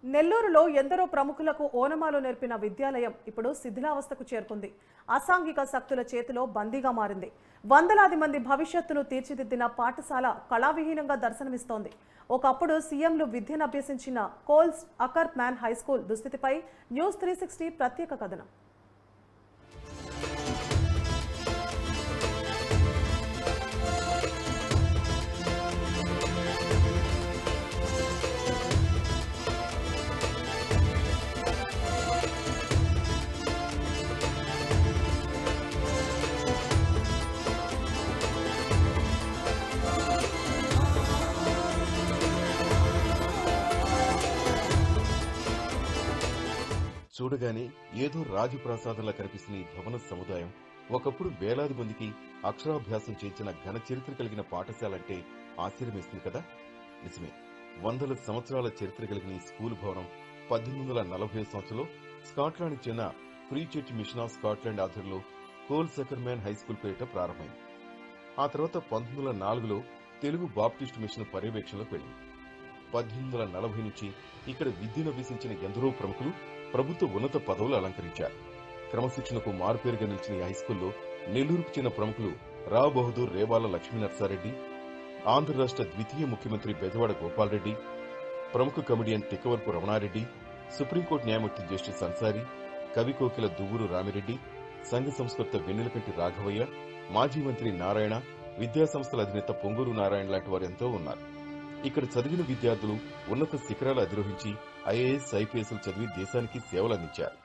నెల్లూరులో ఎందరో ప్రముఖులకు ఓనమాలు నేర్పిన విద్యాలయం ఇప్పుడు శిథిలావస్థకు చేరుకుంది అసాంఘిక శక్తుల చేతిలో బందీగా మారింది వందలాది మంది భవిష్యత్తును తీర్చిదిద్దిన పాఠశాల కళావిహీనంగా దర్శనమిస్తోంది ఒకప్పుడు సీఎంలు విద్యను అభ్యసించిన కోల్స్ అకర్ మ్యాన్ హైస్కూల్ దుస్థితిపై న్యూస్ త్రీ సిక్స్టీ ప్రత్యేక కథనం చూడగానే ఏదో రాజప్రాసాదంలా కనిపిస్తున్న ఈ భవన సముదాయం ఒకప్పుడు వేలాది మందికి అక్షరాభ్యాసం చేయించిన ఘన చరిత్ర కలిగిన పాఠశాల అంటే ఆశ్చర్యమేస్తుంది కదా నిజమే వందల సంవత్సరాల చరిత్ర కలిగిన ఈ స్కూల్ భవనం పద్దెనిమిది వందల నలభై సంవత్సరంలో స్కాట్లాండ్ చెందిన free church mission of Scotland ఆధ్వర్యంలో కోల్ సెకర్మ్యాన్ హై స్కూల్ పేరిట ప్రారంభమైంది ఆ తర్వాత పంతొమ్మిది వందల నాలుగులో తెలుగు బాప్టిస్ట్ మిషన్ పర్యవేక్షణలోకి వెళ్ళింది పద్దెనిమిది వందల నలభై నుంచి ఇక్కడ విద్యను అభ్యసించిన ఎందరో ప్రముఖులు ప్రభుత్వ ఉన్నత పదవులు అలంకరించారు క్రమశిక్షణకు మారుపేరుగా నిలిచిన ఈ హైస్కూల్లో నెల్లూరుకు చెందిన ప్రముఖులు రావ్ బహదూర్ రేవాల లక్ష్మీ నరసారెడ్డి ఆంధ్ర రాష్ట్ర ద్వితీయ ముఖ్యమంత్రి బెజవాడ గోపాల్రెడ్డి ప్రముఖ కమెడియన్ తిక్కవరపు రమణారెడ్డి సుప్రీంకోర్టు న్యాయమూర్తి జస్టిస్ అన్సారీ కవి కోకిల దువ్వూరు రామిరెడ్డి సంఘ సంస్కృత వెన్నెలకంటి రాఘవయ్య మాజీ మంత్రి నారాయణ విద్యా సంస్థల అధినేత పొంగూరు నారాయణ లాంటి వారు ఎంతో ఉన్నారు ఇక్కడ చదివిన విద్యార్థులు ఉన్నత శిఖరాలు అధిరోహించి ఐఏఎస్ ఐపీఎస్లు చదివి దేశానికి సేవలు అందించారు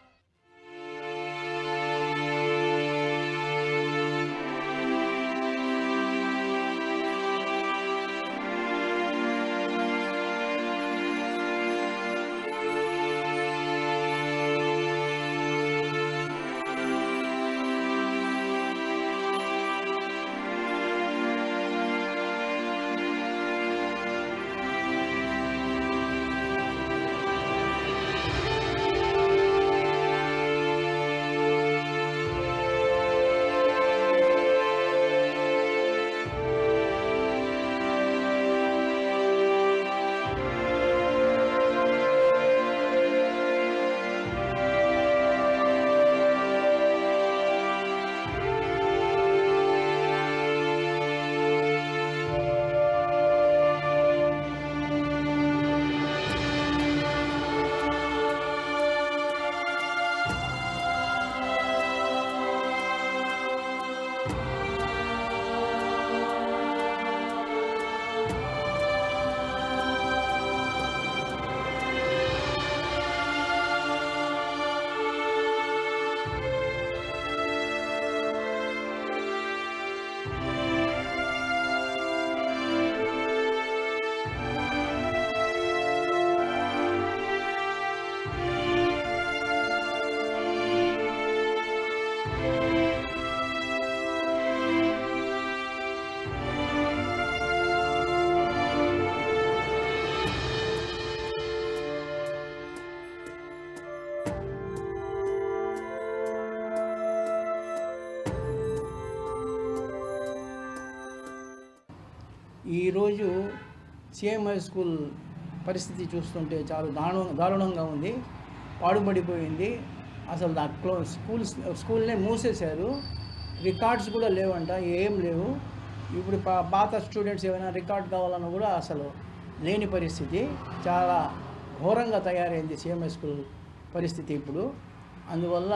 ఈరోజు సిఎం హై స్కూల్ పరిస్థితి చూస్తుంటే చాలా దారుణ దారుణంగా ఉంది పాడుపడిపోయింది అసలు ఆ క్లో స్కూల్ స్కూల్నే మూసేశారు రికార్డ్స్ కూడా లేవంట ఏం లేవు ఇప్పుడు పా- పాత స్టూడెంట్స్ ఏమైనా రికార్డ్ కావాలన్నా కూడా అసలు లేని పరిస్థితి చాలా ఘోరంగా తయారైంది సిఎం హై స్కూల్ పరిస్థితి ఇప్పుడు అందువల్ల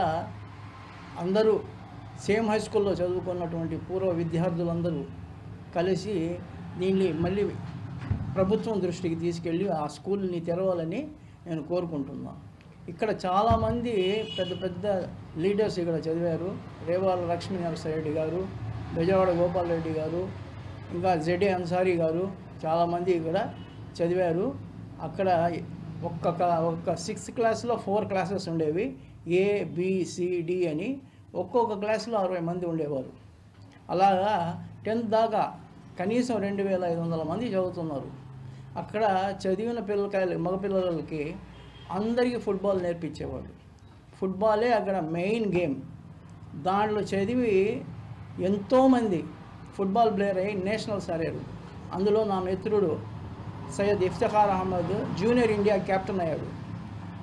అందరూ సేమ్ హై స్కూల్లో చదువుకున్నటువంటి పూర్వ విద్యార్థులందరూ కలిసి దీన్ని మళ్ళీ ప్రభుత్వం దృష్టికి తీసుకెళ్ళి ఆ స్కూల్ని తెరవాలని నేను కోరుకుంటున్నాను ఇక్కడ చాలామంది పెద్ద పెద్ద లీడర్స్ ఇక్కడ చదివారు రేవాల లక్ష్మీ నరసరెడ్డి గారు బెజవాడ గోపాల్ రెడ్డి గారు ఇంకా జెడే అన్సారీ గారు చాలామంది ఇక్కడ చదివారు అక్కడ ఒక్క క- ఒక్క సిక్స్త్ క్లాస్లో ఫోర్ క్లాసెస్ ఉండేవి ఏ బిసిడి అని ఒక్కొక్క క్లాస్లో అరవై మంది ఉండేవారు అలాగా టెన్త్ దాకా కనీసం రెండు వేల ఐదు వందల మంది చదువుతున్నారు అక్కడ చదివిన పిల్లకాయలు మగపిల్లలకి అందరికీ ఫుట్బాల్ నేర్పించేవాడు ఫుట్బాలే అక్కడ మెయిన్ గేమ్ దాంట్లో చదివి ఎంతోమంది ఫుట్బాల్ ప్లేయర్ అయ్యి నేషనల్స్ ఆడారు అందులో నా మిత్రుడు Syed Iftikhar Ahmed junior India captain అయ్యాడు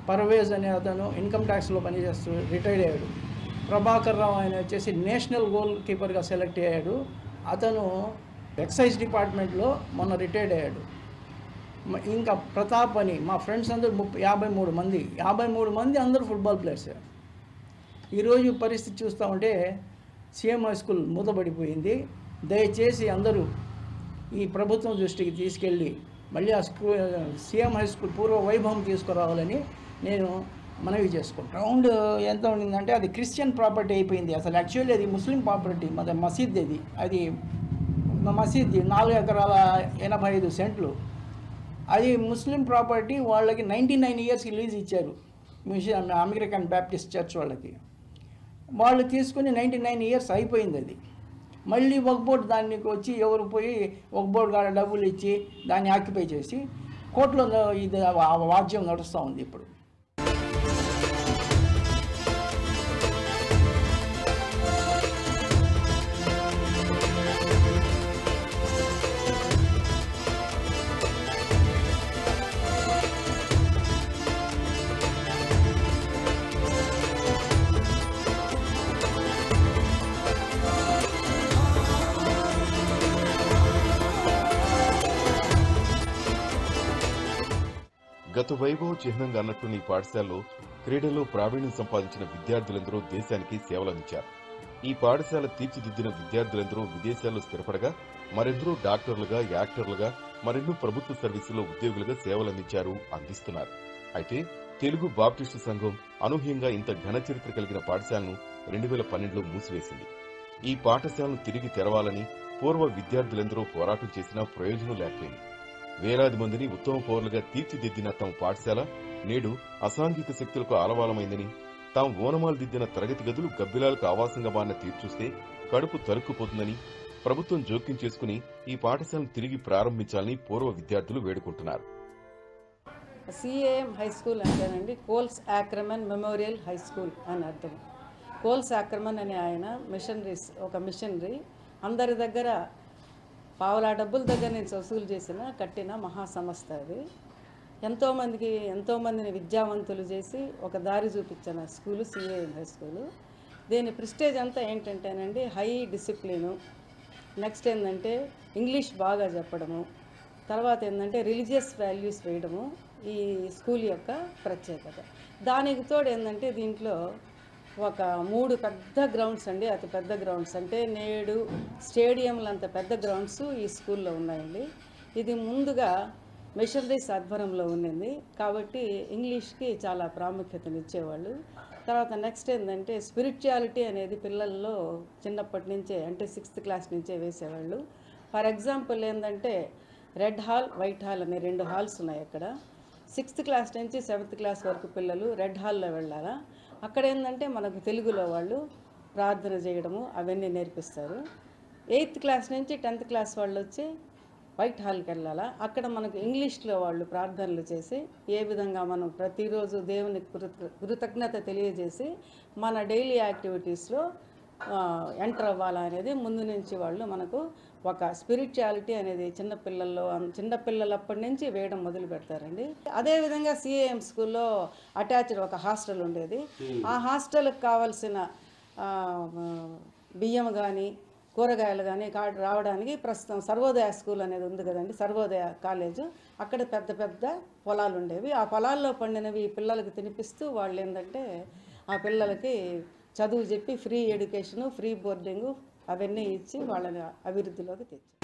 పర్వేజ్ అనే అతను ఇన్కమ్ ట్యాక్స్లో పనిచేస్తూ రిటైర్డ్ అయ్యాడు ప్రభాకర్ రావు ఆయన వచ్చేసి నేషనల్ గోల్ కీపర్గా సెలెక్ట్ అయ్యాడు అతను ఎక్సైజ్ డిపార్ట్మెంట్లో మొన్న రిటైర్డ్ అయ్యాడు మ- ఇంకా ప్రతాప్ అని మా ఫ్రెండ్స్ అందరూ ముప్పై యాభై మూడు మంది యాభై మూడు మంది అందరూ ఫుట్బాల్ ప్లేయర్స్ ఈరోజు పరిస్థితి చూస్తూ ఉంటే సీఎం హై స్కూల్ మూతపడిపోయింది దయచేసి అందరూ ఈ ప్రభుత్వం దృష్టికి తీసుకెళ్ళి మళ్ళీ ఆ స్కూల్ సీఎం హై స్కూల్ పూర్వ వైభవం తీసుకురావాలని నేను మనవి చేసుకుంటాను గ్రౌండ్ ఎంత ఉండిందంటే అది క్రిస్టియన్ ప్రాపర్టీ అయిపోయింది అసలు యాక్చువల్లీ అది ముస్లిం ప్రాపర్టీ మన మసీద్ అది అది మా మసీద్ నాలుగు ఎకరాల ఎనభై ఐదు సెంట్లు అది ముస్లిం ప్రాపర్టీ వాళ్ళకి నైంటీ నైన్ ఇయర్స్కి లీజ్ ఇచ్చారు మిషన్ అమెరికన్ బ్యాప్టిస్ట్ చర్చ్ వాళ్ళకి వాళ్ళు తీసుకుని నైంటీ నైన్ ఇయర్స్ అయిపోయింది అది మళ్ళీ ఒక బోర్డు దానికి వచ్చి ఎవరు పోయి ఒక బోర్డు కాడ డబ్బులు ఇచ్చి దాన్ని ఆక్యుపై చేసి కోర్టులో ఇది ఆ వాద్యం నడుస్తూ ఉంది ఇప్పుడు గత వైభవ చిహ్నంగా అన్నట్టు ఈ పాఠశాలలో క్రీడల్లో ప్రావీణ్యం సంపాదించిన విద్యార్థులందరూ దేశానికి సేవలందించారు ఈ పాఠశాల తీర్చిదిద్దిన విద్యార్థులందరూ విదేశాల్లో స్థిరపడగా మరెందరూ డాక్టర్లుగా యాక్టర్లుగా మరెన్నో ప్రభుత్వ సర్వీసుల్లో ఉద్యోగులుగా సేవలందించారు అందిస్తున్నారు అయితే తెలుగు బాప్టిస్టు సంఘం అనూహ్యంగా ఇంత ఘన చరిత్ర కలిగిన పాఠశాలను రెండు వేల పన్నెండులో మూసివేసింది ఈ పాఠశాలను తిరిగి తెరవాలని పూర్వ విద్యార్థులెందరూ పోరాటం చేసినా ప్రయోజనం లేకపోయింది వేలాది మందిని ఉత్తమ పౌరులుగా తీర్చిదిద్దిన తమ పాఠశాల నేడు అసాంఘిక శక్తులకు ఆలవాలమైందని తాము ఓనమాలు దిద్దిన తరగతి గదులు గబ్బిలాలకు ఆవాసంగా మారిన తీర్చూస్తే కడుపు తరుక్కుపోతుందని ప్రభుత్వం జోక్యం చేసుకుని ఈ పాఠశాలను తిరిగి ప్రారంభించాలని పూర్వ విద్యార్థులు వేడుకుంటున్నారు సిఏఎం హై స్కూల్ అంటేనండి Coles Ackerman memorial high school అని అర్థం కోల్స్ యాక్రమన్ అనే ఆయన మిషనరీస్ ఒక మిషనరీ అందరి దగ్గర పావులా డబ్బుల దగ్గర నుంచి వసూలు చేసిన కట్టిన మహాసంస్థ అది ఎంతోమందికి ఎంతోమందిని విద్యావంతులు చేసి ఒక దారి చూపించిన స్కూలు సిఏఎం హై స్కూలు దీని ప్రిస్టేజ్ అంతా ఏంటంటేనండి హై డిసిప్లిను నెక్స్ట్ ఏంటంటే ఇంగ్లీష్ బాగా చెప్పడము తర్వాత ఏంటంటే రిలీజియస్ వాల్యూస్ వేయడము ఈ స్కూల్ యొక్క ప్రత్యేకత దానికి తోడు ఏంటంటే దీంట్లో ఒక మూడు పెద్ద గ్రౌండ్స్ అండి అతి పెద్ద గ్రౌండ్స్ అంటే నేడు స్టేడియంలు అంత పెద్ద గ్రౌండ్స్ ఈ స్కూల్లో ఉన్నాయండి ఇది ముందుగా మిషనరీస్ ఆధ్వర్యంలో ఉండింది కాబట్టి ఇంగ్లీష్కి చాలా ప్రాముఖ్యతనిచ్చేవాళ్ళు తర్వాత నెక్స్ట్ ఏంటంటే స్పిరిచువాలిటీ అనేది పిల్లల్లో చిన్నప్పటి నుంచే అంటే సిక్స్త్ క్లాస్ నుంచే వేసేవాళ్ళు ఫర్ ఎగ్జాంపుల్ ఏంటంటే రెడ్ హాల్ వైట్ హాల్ అనే రెండు హాల్స్ ఉన్నాయి అక్కడ సిక్స్త్ క్లాస్ నుంచి సెవెంత్ క్లాస్ వరకు పిల్లలు రెడ్ హాల్లో వెళ్ళాలా అక్కడ ఏంటంటే మనకు తెలుగులో వాళ్ళు ప్రార్థన చేయడము అవన్నీ నేర్పిస్తారు ఎయిత్ క్లాస్ నుంచి టెన్త్ క్లాస్ వాళ్ళు వచ్చి వైట్ హాల్కి వెళ్ళాలా అక్కడ మనకు ఇంగ్లీష్లో వాళ్ళు ప్రార్థనలు చేసి ఏ విధంగా మనం ప్రతిరోజు దేవునికి కృత కృతజ్ఞత తెలియజేసి మన డైలీ యాక్టివిటీస్లో ఎంటర్ అవ్వాలా అనేది ముందు నుంచి వాళ్ళు మనకు ఒక స్పిరిచువాలిటీ అనేది చిన్నపిల్లల్లో చిన్నపిల్లలప్పటి నుంచి వేయడం మొదలు పెడతారండి అదేవిధంగా సిఏఎం స్కూల్లో అటాచ్డ్ ఒక హాస్టల్ ఉండేది ఆ హాస్టల్కి కావాల్సిన ఆ, బియ్యం కానీ కూరగాయలు కానీ కా- రావడానికి ప్రస్తుతం సర్వోదయ స్కూల్ అనేది ఉంది కదండి సర్వోదయ కాలేజు అక్కడ పెద్ద పెద్ద పొలాలు ఉండేవి ఆ పొలాల్లో పండినవి ఈ పిల్లలకి తినిపిస్తూ వాళ్ళు ఏంటంటే ఆ పిల్లలకి చదువు చెప్పి ఫ్రీ ఎడ్యుకేషను ఫ్రీ బోర్డింగు అవన్నీ ఇచ్చి వాళ్ళని అభివృద్ధిలోకి తెచ్చారు